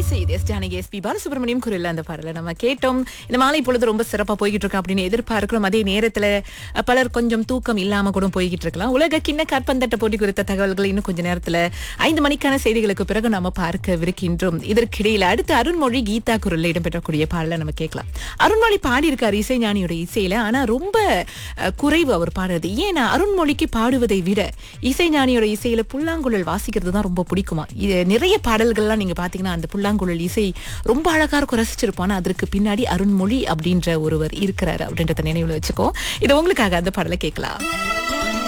இசை S Janaki S P Balasubramaniam குரல்ல அந்த பாடல நம்ம கேட்டோம் இந்த மாலை பொழுது ரொம்ப சிறப்பா போய்கிட்டு இருக்கோம் அப்படின்னு எதிர்பார்க்கிறோம் அதே நேரத்துல அஹ், பலர் கொஞ்சம் தூக்கம் இல்லாம கூட போய்கிட்டு இருக்கலாம் உலக கிண்ண காற்பந்தட்ட போட்டி குறித்த தகவல்கள் இன்னும் கொஞ்ச நேரத்துல ஐந்து மணிக்கான செய்திகளுக்கு பிறகு நம்ம பார்க்கவிருக்கின்றோம் இதற்கிடையில அடுத்து அருண்மொழி கீதா குரல்ல இடம்பெற்றக்கூடிய பாடலை நம்ம கேட்கலாம் அருண்மொழி பாடியிருக்காரு இசைஞானியோட இசையில ஆனா ரொம்ப அஹ், குறைவு அவர் பாடுறது ஏன்னா அருண்மொழிக்கு பாடுவதை விட இசைஞானியோட இசையில புல்லாங்குழல் வாசிக்கிறது தான் ரொம்ப பிடிக்குமா இது நிறைய பாடல்கள்லாம் நீங்க பாத்தீங்கன்னா அந்த புல்லாங்குழல் இசை ரொம்ப அழகா இருக்கும் ரசிச்சிருப்போம் ஆனா அதற்கு பின்னாடி அருண்மொழி அப்படின்ற ஒருவர் இருக்கிறாரு அப்படின்றத நினைவுல வச்சுக்கோ இது உங்களுக்காக அந்த பாடலை கேட்கலாம்